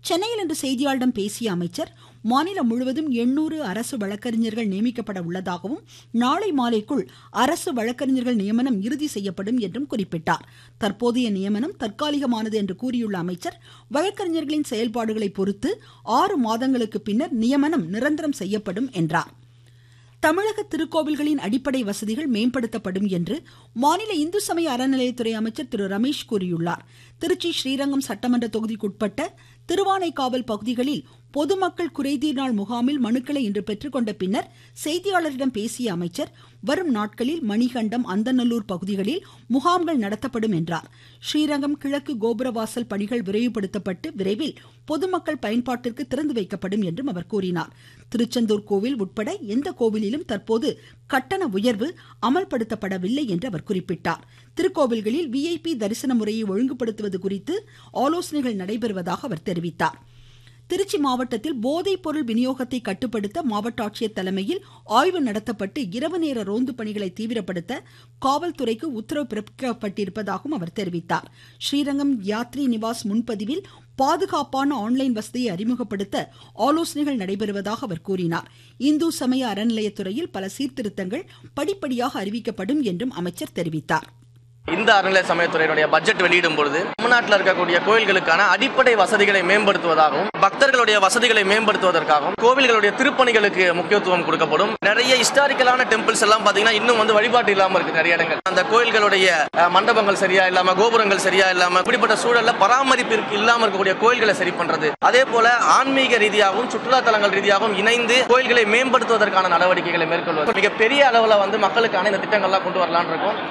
சென்னையில் இன்று செய்தியாளர்களிடம் பேசிய அமைச்சர் மாநிலம் முழுவதும் எண்ணூறு அரசு வழக்கறிஞர்கள் நியமிக்கப்பட உள்ளதாகவும் நாளை மாலைக்குள் அரசு வழக்கறிஞர்கள் நியமனம் இறுதி செய்யப்படும் என்றும் குறிப்பிட்டார் தற்போதைய நியமனம் தற்காலிகமானது என்று கூறியுள்ள அமைச்சர் வழக்கறிஞர்களின் செயல்பாடுகளை பொறுத்து ஆறு மாதங்களுக்கு பின்னர் நியமனம் நிரந்தரம் செய்யப்படும் என்றார் தமிழக திருக்கோவில்களின் அடிப்படை வசதிகள் மேம்படுத்தப்படும் என்று மாநில இந்து சமய அறநிலையத்துறை அமைச்சர் திரு ரமேஷ் கூறியுள்ளார் திருச்சி ஸ்ரீரங்கம் சட்டமன்ற தொகுதிக்குட்பட்ட திருவானைக்காவல் பகுதிகளில் பொதுமக்கள் குறைதீர் நாள் முகாமில் மனுக்களை இன்று பெற்றுக்கொண்ட பின்னர் செய்தியாளர்களிடம் பேசிய அமைச்சர் வரும் நாட்களில் மணிகண்டம் அந்தநல்லூர் பகுதிகளில் முகாம்கள் நடத்தப்படும் என்றார் ஸ்ரீரங்கம் கிழக்கு கோபுரவாசல் பணிகள் விரைவுபடுத்தப்பட்டு விரைவில் பொதுமக்கள் பயன்பாட்டிற்கு திறந்து வைக்கப்படும் என்றும் அவர் கூறினார் திருச்செந்தூர் கோவில் உட்பட எந்த கோவிலிலும் தற்போது கட்டண உயர்வு அமல்படுத்தப்படவில்லை என்று அவர் குறிப்பிட்டார் திருக்கோவில்களில் விஐபி தரிசன முறையை ஒழுங்குபடுத்துவது குறித்து ஆலோசனைகள் நடைபெறுவதாக அவர் தெரிவித்தார் திருச்சி மாவட்டத்தில் போதைப் பொருள் விநியோகத்தை கட்டுப்படுத்த மாவட்ட ஆட்சியர் தலைமையில் ஆய்வு நடத்தப்பட்டு இரவு நேர ரோந்து பணிகளை தீவிரப்படுத்த காவல்துறைக்கு உத்தரவு பிறப்பிக்கப்பட்டிருப்பதாகவும் அவர் தெரிவித்தார் ஸ்ரீரங்கம் யாத்ரி நிவாஸ் முன்பதிவில் பாதுகாப்பான ஆன்லைன் வசதியை அறிமுகப்படுத்த ஆலோசனைகள் நடைபெறுவதாக அவர் கூறினார் இந்து சமய அறநிலையத்துறையில் பல சீர்திருத்தங்கள் படிப்படியாக அறிவிக்கப்படும் என்றும் அமைச்சர் தெரிவித்தார் இந்த அறநிலை சமயத்துறையினுடைய பட்ஜெட் வெளியிடும் பொழுது தமிழ்நாட்டில் இருக்கக்கூடிய கோயில்களுக்கான அடிப்படை வசதிகளை மேம்படுத்துவதாகவும் பக்தர்களுடைய வசதிகளை மேம்படுத்துவதற்காகவும் கோவில்களுடைய திருப்பணிகளுக்கு முக்கியத்துவம் கொடுக்கப்படும் நிறைய ஹிஸ்டாரிக்கலான டெம்பிள்ஸ் எல்லாம் பாத்தீங்கன்னா இன்னும் வந்து வழிபாட்டு இல்லாம இருக்கு நிறைய இடங்கள் அந்த கோயில்களுடைய அஹ், மண்டபங்கள் சரியா இல்லாம கோபுரங்கள் சரியா இல்லாம இப்படிப்பட்ட சூழல்ல பராமரிப்பிற்கு இல்லாம இருக்கக்கூடிய கோயில்களை சரி பண்றது அதே போல ஆன்மீக ரீதியாகவும் சுற்றுலா தலங்கள் ரீதியாகவும் இணைந்து கோயில்களை மேம்படுத்துவதற்கான நடவடிக்கைகளை மேற்கொள்வது மிகப்பெரிய அளவுல வந்து மக்களுக்கான இந்த திட்டங்கள்லாம் கொண்டு வரலாம்னு இருக்கோம்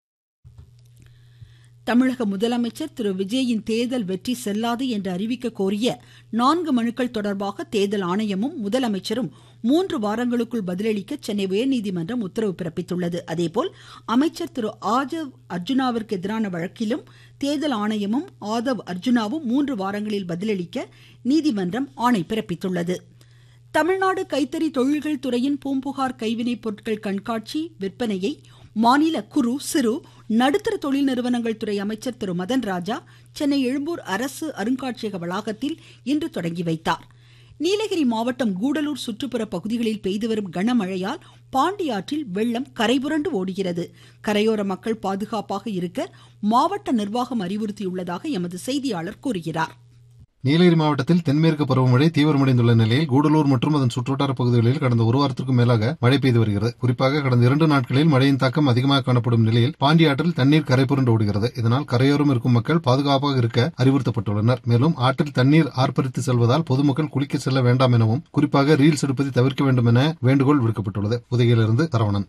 தமிழக முதலமைச்சர் திரு விஜயின் தேர்தல் வெற்றி செல்லாது என்று அறிவிக்க கோரிய நான்கு மனுக்கள் தொடர்பாக தேர்தல் ஆணையமும் முதலமைச்சரும் மூன்று வாரங்களுக்குள் பதிலளிக்க சென்னை உயர்நீதிமன்றம் உத்தரவு பிறப்பித்துள்ளது அதேபோல் அமைச்சர் திரு ஆதவ் அர்ஜுனாவிற்கு எதிரான வழக்கிலும் தேர்தல் ஆணையமும் ஆதவ் அர்ஜுனாவும் மூன்று வாரங்களில் பதிலளிக்க நீதிமன்றம் ஆணை பிறப்பித்துள்ளது தமிழ்நாடு கைத்தறி தொழில்கள் துறையின் பூம்புகார் கைவினைப் பொருட்கள் கண்காட்சி விற்பனையை மாநில குறு சிறு நடுத்தர தொழில் நிறுவனங்கள் துறை அமைச்சர் திரு மதன் ராஜா சென்னை எழும்பூர் அரசு அருங்காட்சியக வளாகத்தில் இன்று தொடங்கி வைத்தார் நீலகிரி மாவட்டம் கூடலூர் சுற்றுப்புற பகுதிகளில் பெய்து வரும் கனமழையால் பாண்டியாற்றில் வெள்ளம் கரைபுரண்டு ஓடுகிறது கரையோர மக்கள் பாதுகாப்பாக இருக்க மாவட்ட நிர்வாகம் அறிவுறுத்தியுள்ளதாக எமது செய்தியாளர் கூறுகிறார் நீலகிரி மாவட்டத்தில் தென்மேற்கு பருவமழை தீவிரமடைந்துள்ள நிலையில் கூடலூர் மற்றும் அதன் சுற்றுவட்டார பகுதிகளில் கடந்த ஒரு வாரத்திற்கும் மேலாக மழை பெய்து வருகிறது குறிப்பாக கடந்த இரண்டு நாட்களில் மழையின் தாக்கம் அதிகமாக காணப்படும் நிலையில் பாண்டி ஆற்றில் தண்ணீர் கரைபுரண்டு ஓடுகிறது இதனால் கரையோரம் இருக்கும் மக்கள் பாதுகாப்பாக இருக்க அறிவுறுத்தப்பட்டுள்ளனர் மேலும் ஆற்றில் தண்ணீர் ஆர்ப்பரித்து செல்வதால் பொதுமக்கள் குளிக்க செல்ல வேண்டாம் எனவும் குறிப்பாக ரீல்ஸ் எடுப்பதை தவிர்க்க வேண்டும் என வேண்டுகோள் விடுக்கப்பட்டுள்ளது உதகையிலிருந்து தரவணன்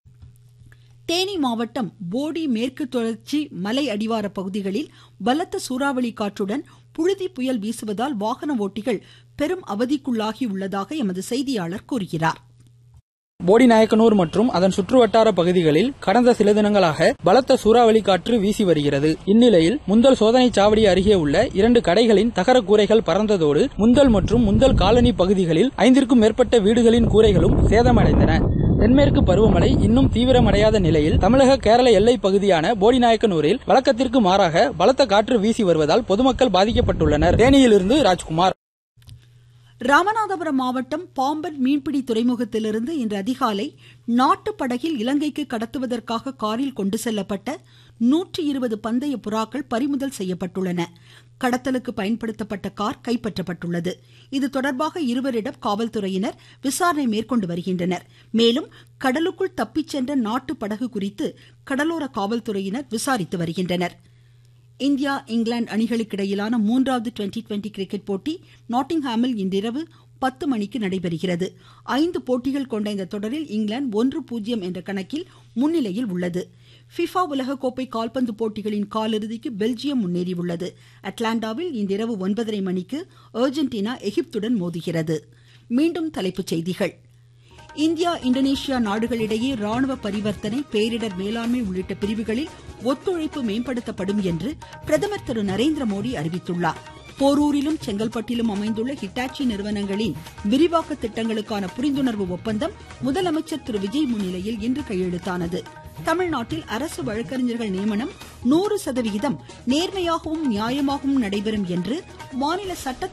தேனி மாவட்டம் போடி மேற்கு தொடர்ச்சி மலை அடிவார பகுதிகளில் பலத்த சூறாவளி காற்றுடன் புழுதி புயல் வீசுவதால் வாகன ஓட்டிகள் பெரும் அவதிக்குள்ளாகி உள்ளதாக எமது செய்தியாளர் கூறுகிறார் போடிநாயக்கனூர் மற்றும் அதன் சுற்றுவட்டார பகுதிகளில் கடந்த சில தினங்களாக பலத்த சூறாவளி காற்று வீசி வருகிறது இந்நிலையில் முந்தல் சோதனை சாவடி அருகே உள்ள இரண்டு கடைகளின் தகர கூரைகள் பறந்ததோடு முந்தல் மற்றும் முந்தல் காலனி பகுதிகளில் ஐந்திற்கும் மேற்பட்ட வீடுகளின் கூரைகளும் சேதமடைந்தன தென்மேற்கு பருவமழை இன்னும் தீவிரமடையாத நிலையில் தமிழக கேரள எல்லை பகுதியான போடிநாயக்கனூரில் வழக்கத்திற்கு மாறாக பலத்த காற்று வீசி வருவதால் பொதுமக்கள் பாதிக்கப்பட்டுள்ளனர் தேனியிலிருந்து ராஜ்குமார் ராமநாதபுரம் மாவட்டம் பாம்பன் மீன்பிடி துறைமுகத்திலிருந்து இன்று அதிகாலை நாட்டு படகில் இலங்கைக்கு கடத்துவதற்காக காரில் கொண்டு செல்லப்பட்ட நூற்றி இருபது பந்தய புறாக்கள் பறிமுதல் செய்யப்பட்டுள்ளன கடத்தலுக்கு பயன்படுத்தப்பட்ட கார் கைப்பற்றப்பட்டுள்ளது இது தொடர்பாக இருவரிடம் காவல்துறையினர் விசாரணை மேற்கொண்டு வருகின்றனர் மேலும் கடலுக்குள் தப்பிச் சென்ற நாட்டு படகு குறித்து கடலோர காவல்துறையினர் விசாரித்து வருகின்றனர் இந்தியா இங்கிலாந்து அணிகளுக்கு இடையிலான மூன்றாவது டுவெண்டி டுவெண்டி கிரிக்கெட் போட்டி நாட்டிங்ஹாமில் இன்றிரவு பத்து மணிக்கு நடைபெறுகிறது ஐந்து போட்டிகள் கொண்ட இந்த தொடரில் இங்கிலாந்து ஒன்று பூஜ்ஜியம் என்ற கணக்கில் முன்னிலையில் உள்ளது ஃபிஃபா உலகக்கோப்பை கால்பந்து போட்டிகளின் காலிறுதிக்கு பெல்ஜியம் முன்னேறியுள்ளது அட்லாண்டாவில் இன்றிரவு ஒன்பதரை மணிக்கு அர்ஜென்டினா எகிப்துடன் மோதுகிறது மீண்டும் தலைப்புச் செய்திகள் இந்தியா இந்தோனேஷியா நாடுகளிடையே ராணுவ பரிவர்த்தனை பேரிடர் மேலாண்மை உள்ளிட்ட பிரிவுகளில் ஒத்துழைப்பு மேம்படுத்தப்படும் என்று பிரதமர் திரு நரேந்திர மோடி அறிவித்துள்ளார் போரூரிலும் செங்கல்பட்டிலும் அமைந்துள்ள ஹிட்டாச்சி நிறுவனங்களின் விரிவாக்க திட்டங்களுக்கான புரிந்துணர்வு ஒப்பந்தம் முதலமைச்சர் திரு விஜய் முன்னிலையில் இன்று கையெழுத்தானது தமிழ்நாட்டில் அரசு வழக்கறிஞர்கள் நியமனம் நூறு சதவிகிதம் நேர்மையாகவும் நியாயமாகவும் நடைபெறும் என்று மாநில சட்ட